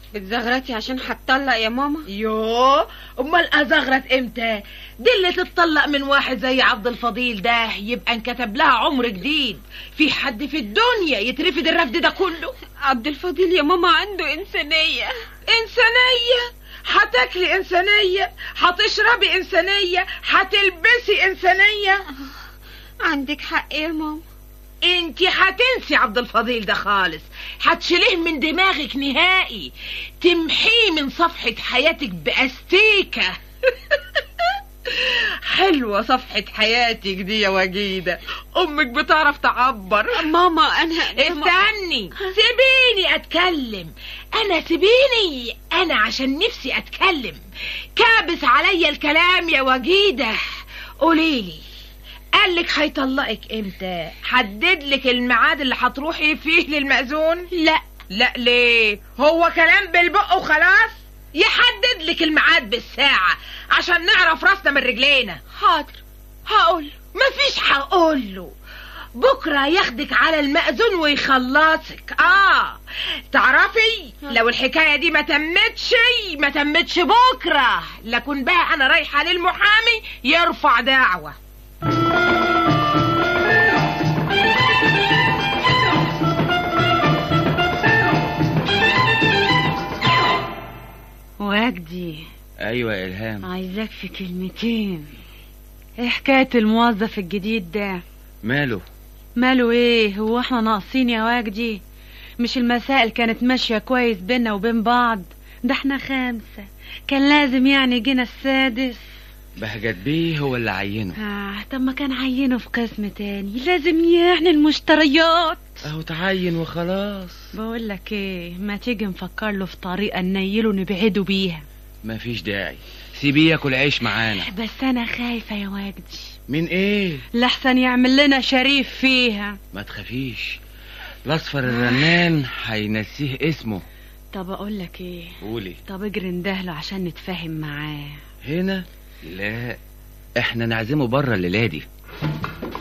بتزغرتي عشان هتطلق يا ماما يوه امال ازغرت امتى دي اللي تتطلق من واحد زي عبد الفضيل ده يبقى انكتب لها عمر جديد في حد في الدنيا يترفد الرفد ده كله عبد الفضيل يا ماما عنده إنسانية انسانيه هتاكلي انسانيه هتشربي انسانيه هتلبسي انسانيه عندك حق يا ماما انتي هتنسي عبد الفضيل ده خالص هتشيليه من دماغك نهائي تمحيه من صفحة حياتك بأستيكة حلوة صفحة حياتك دي يا وجيدة أمك بتعرف تعبر ماما أنا استني سيبيني أتكلم أنا سيبيني أنا عشان نفسي أتكلم كابس عليا الكلام يا وجيدة قوليلي قالك هيطلقك امتى حددلك الميعاد اللي هتروحي فيه للمأذون لا لا ليه هو كلام بالبق وخلاص يحدد لك الميعاد بالساعة عشان نعرف راسنا من رجلينا حاضر هقول مفيش هقوله بكرة ياخدك على المأذون ويخلصك اه تعرفي لو الحكاية دي ما تمتش ما تمتش بكرة لكن بقى انا رايحة للمحامي يرفع دعوة وجدي ايوه يا الهام عايزاك في كلمتين ايه حكاية الموظف الجديد ده ماله ماله ايه هو احنا ناقصين يا وجدي مش المسائل كانت ماشية كويس بينا وبين بعض ده احنا خمسة كان لازم يعني جينا السادس بهجت بيه هو اللي عينه آه طب ما كان عينه في قسم تاني لازم يعني المشتريات اهو تعين وخلاص بقول لك ايه ما تيجي نفكر له في طريقة ننيله نبعده بيها مفيش داعي سيبيه ياكل عيش معانا بس انا خايفة يا وجدي من ايه لحسن يعمل لنا شريف فيها ما تخافيش الاصفر الرنان هينسيه اسمه طب اقول لك ايه قولي طب اجري ندهله عشان نتفاهم معاه هنا لا احنا نعزمه بره الليله دي